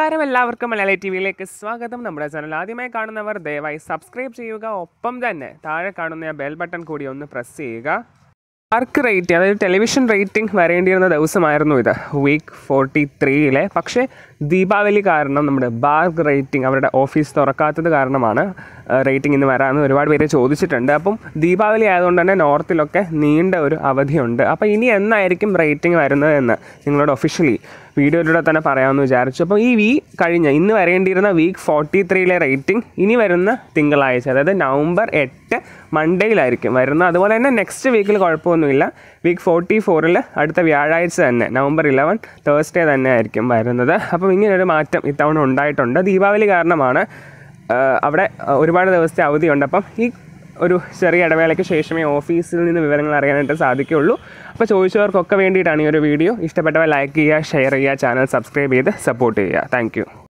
നമസ്കാരം എല്ലാവർക്കും മലയാളി ടി വിയിലേക്ക് സ്വാഗതം നമ്മുടെ ചാനൽ ആദ്യമായി കാണുന്നവർ ദയവായി സബ്സ്ക്രൈബ് ചെയ്യുക ഒപ്പം തന്നെ താഴെ കാണുന്ന ആ ബെൽ ബട്ടൺ കൂടി ഒന്ന് പ്രസ് ചെയ്യുക ആർക്ക് റേറ്റിംഗ് അതായത് ടെലിവിഷൻ റേറ്റിംഗ് വരേണ്ടിയിരുന്ന ദിവസമായിരുന്നു ഇത് വീക്ക് ഫോർട്ടി ത്രീയിലെ പക്ഷേ ദീപാവലി കാരണം നമ്മുടെ ബാർക്ക് റേറ്റിംഗ് അവരുടെ ഓഫീസ് തുറക്കാത്തത് കാരണമാണ് റേറ്റിംഗ് ഇന്ന് വരാമെന്ന് ഒരുപാട് പേര് ചോദിച്ചിട്ടുണ്ട് അപ്പം ദീപാവലി ആയതുകൊണ്ട് തന്നെ നോർത്തിലൊക്കെ നീണ്ട ഒരു അവധിയുണ്ട് അപ്പോൾ ഇനി എന്നായിരിക്കും റേറ്റിംഗ് വരുന്നത് എന്ന് നിങ്ങളോട് ഒഫീഷ്യലി വീഡിയോയിലൂടെ തന്നെ പറയാമെന്ന് വിചാരിച്ചു അപ്പോൾ ഈ വീ കഴിഞ്ഞ ഇന്ന് വരേണ്ടിയിരുന്ന വീക്ക് ഫോർട്ടി ത്രീയിലെ റേറ്റിംഗ് ഇനി വരുന്ന തിങ്കളാഴ്ച അതായത് നവംബർ എട്ട് മൺഡേയിലായിരിക്കും വരുന്നത് അതുപോലെ തന്നെ നെക്സ്റ്റ് വീക്കിൽ കുഴപ്പമൊന്നുമില്ല വീക്ക് ഫോർട്ടി ഫോറിൽ അടുത്ത വ്യാഴാഴ്ച തന്നെ നവംബർ ഇലവൻ തേഴ്സ്ഡേ തന്നെ ആയിരിക്കും വരുന്നത് അപ്പം ഇങ്ങനൊരു മാറ്റം ഇത്തവണ ഉണ്ടായിട്ടുണ്ട് ദീപാവലി കാരണമാണ് ആ, അവിടെ ആ, ഒരുപാട് ദിവസത്തെ അവധിയുണ്ട് അപ്പം ഈ ഒരു ചെറിയ ഇടവേളയ്ക്ക് ശേഷമേ ഓഫീസിൽ നിന്ന് വിവരങ്ങൾ അറിയാനായിട്ട് സാധിക്കുകയുള്ളൂ അപ്പോൾ ചോദിച്ചവർക്കൊക്കെ വേണ്ടിയിട്ടാണ് ഈ ഒരു വീഡിയോ ഇഷ്ടപ്പെട്ടവ ലൈക്ക് ചെയ്യുക ഷെയർ ചെയ്യുക ചാനൽ സബ്സ്ക്രൈബ് ചെയ്ത് സപ്പോർട്ട് ചെയ്യുക താങ്ക്